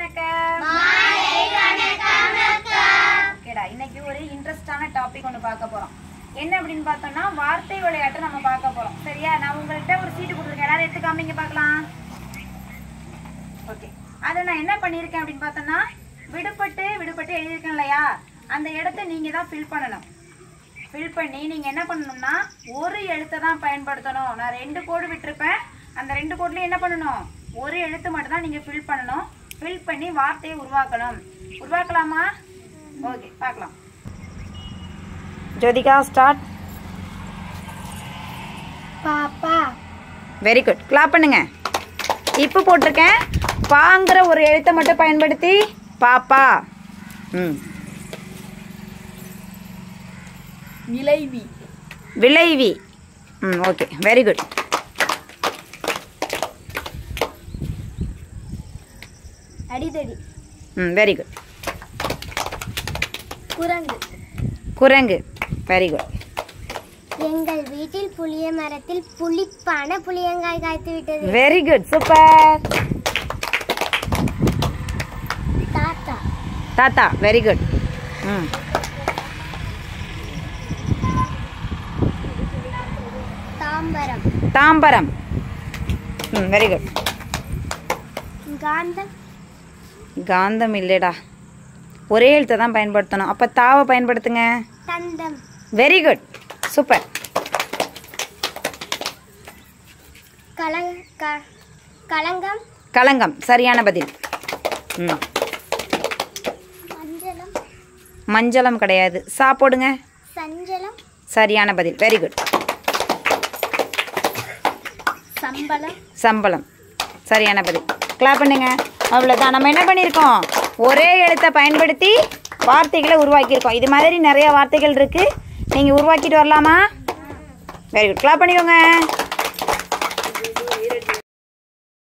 ஓகேடா இன்னைக்கு ஒரு இன்ட்ரெஸ்டான டாபிக் ஒன்று பார்க்க போறோம் என்ன அப்படின்னு பார்த்தோம்னா வார்த்தை விளையாட்டு நம்ம பார்க்க போறோம் சரியா நான் உங்கள்கிட்ட ஒரு சீட்டு கொடுத்துருக்கேன் எல்லாரும் எடுத்து காமிங்க பார்க்கலாம் ஓகே அதை நான் என்ன பண்ணியிருக்கேன் அப்படின்னு பார்த்தோம்னா விடுபட்டு விடுபட்டு எழுதியிருக்கேன் இல்லையா அந்த இடத்த நீங்க தான் ஃபில் பண்ணணும் ஃபில் பண்ணி நீங்க என்ன பண்ணணும்னா ஒரு எழுத்தை தான் பயன்படுத்தணும் நான் ரெண்டு கோடு விட்டிருப்பேன் அந்த ரெண்டு கோட்லயும் என்ன பண்ணணும் ஒரு எழுத்து மட்டும் தான் நீங்க ஃபில் பண்ணணும் ஃபில் பண்ணி வார்த்தையை உருவாக்கணும் உருவாக்கலாமா ஓகே பார்க்கலாம் ஜோதிகா ஸ்டார்ட் பாப்பா வெரி குட் கிளாப் பண்ணுங்க இப்போ போட்டிருக்கேன் பாங்கிற ஒரு எழுத்தை மட்டும் பயன்படுத்தி பாப்பா ம் விளைவி விளைவி ம் ஓகே வெரி குட் அடிதடி ம் வெரி குட் குரங்கு குரங்கு வெரி குட் எங்கள் வீட்டில் புளிய மரத்தில் புளிப்பான புளியங்காய் காய்த்து விட்டது வெரி குட் சூப்பர் தாத்தா தாத்தா வெரி குட் ம் தாம்பரம் தாம்பரம் ம் வெரி குட் காந்தம் காந்தம் இல்லைடா ஒரே எழுத்தை தான் பயன்படுத்தணும் அப்போ தாவை பயன்படுத்துங்க தந்தம் வெரி குட் சூப்பர் கலங் க- களங்கம் களங்கம் சரியான பதில் ம் மஞ்சளம் மஞ்சளம் கிடையாது சா போடுங்க சஞ்சலம் சரியான பதில் வெரி குட் சம்பளம் சம்பளம் சரியான பதில் கிளாப் பண்ணுங்க அவ்வளோதான் நம்ம என்ன பண்ணியிருக்கோம் ஒரே எழுத்தை பயன்படுத்தி வார்த்தைகளை உருவாக்கியிருக்கோம் இது மாதிரி நிறைய வார்த்தைகள் இருக்குது நீங்கள் உருவாக்கிட்டு வரலாமா வெரி குட் கிளாப் பண்ணிக்கோங்க